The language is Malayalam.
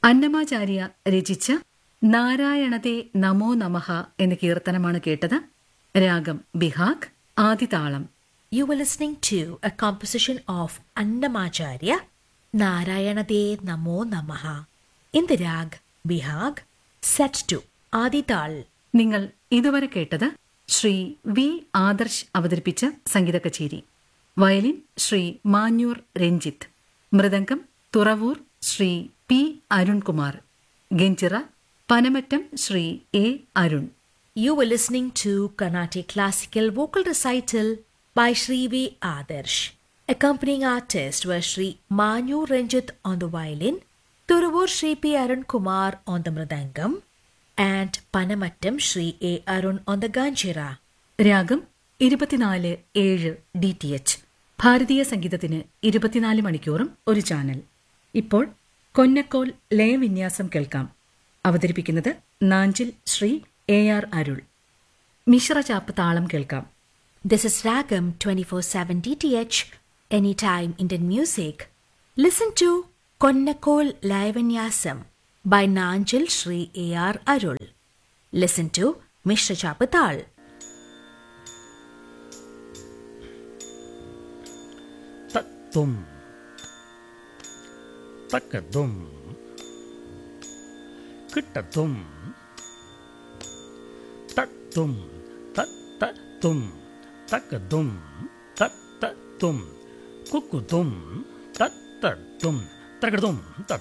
അന്നമാചാര്യ രചിച്ച നാരായണതേ നമോ നമഃ എന്ന കീർത്തനമാണ് കേട്ടത് രാഗം Behag ആദിതാളം You were listening to a composition of Annamacharya, Narayanade Namo Namaha, in the rag Bihag, set to Adital. നിങ്ങൾ ഇതുവരെ കേട്ടത് ശ്രീ വി ആദർശ് അവതരിപ്പിച്ച സംഗീത കച്ചേരി violin Shri Manjoor Ranjith mridangam Thuravoor Shri P Arunkumar ganjira Panamattam Shri A Arun You were listening to Carnatic Classical Vocal Recital by Sri V. Adarsh. Accompanying artists were Sri Manu Ranjit on the violin, Turuvur Sri P. Arun Kumar on the mridangam, and Panamattam Sri A. Arun on the ganjira. രാഗം ഇരുപത്തിനാല് ഏഴ് ഡി ടി എച്ച് ഭാരതീയ സംഗീതത്തിന് ഇരുപത്തിനാല് മണിക്കൂറും ഒരു ചാനൽ ഇപ്പോൾ കൊന്നക്കോൽ ലയവിന്യാസം കേൾക്കാം അവതരിപ്പിക്കുന്നത് നാഞ്ചിൽ ശ്രീ എ ആർ അരുൾ മിശ്ര ചാപ്പ് താളം കേൾക്കാം This is Ragam 24/7 DTH Anytime Indian Music. Listen to Konnakol Lavanyasam by Nanjil Sri A.R. Arul. Listen to Mishra Chapatal. തത്തും തക്കതും കിട്ടത്തും തത്തും തത്തും തക്കതും തത്തും കുക്കുതും തത്തും തകടും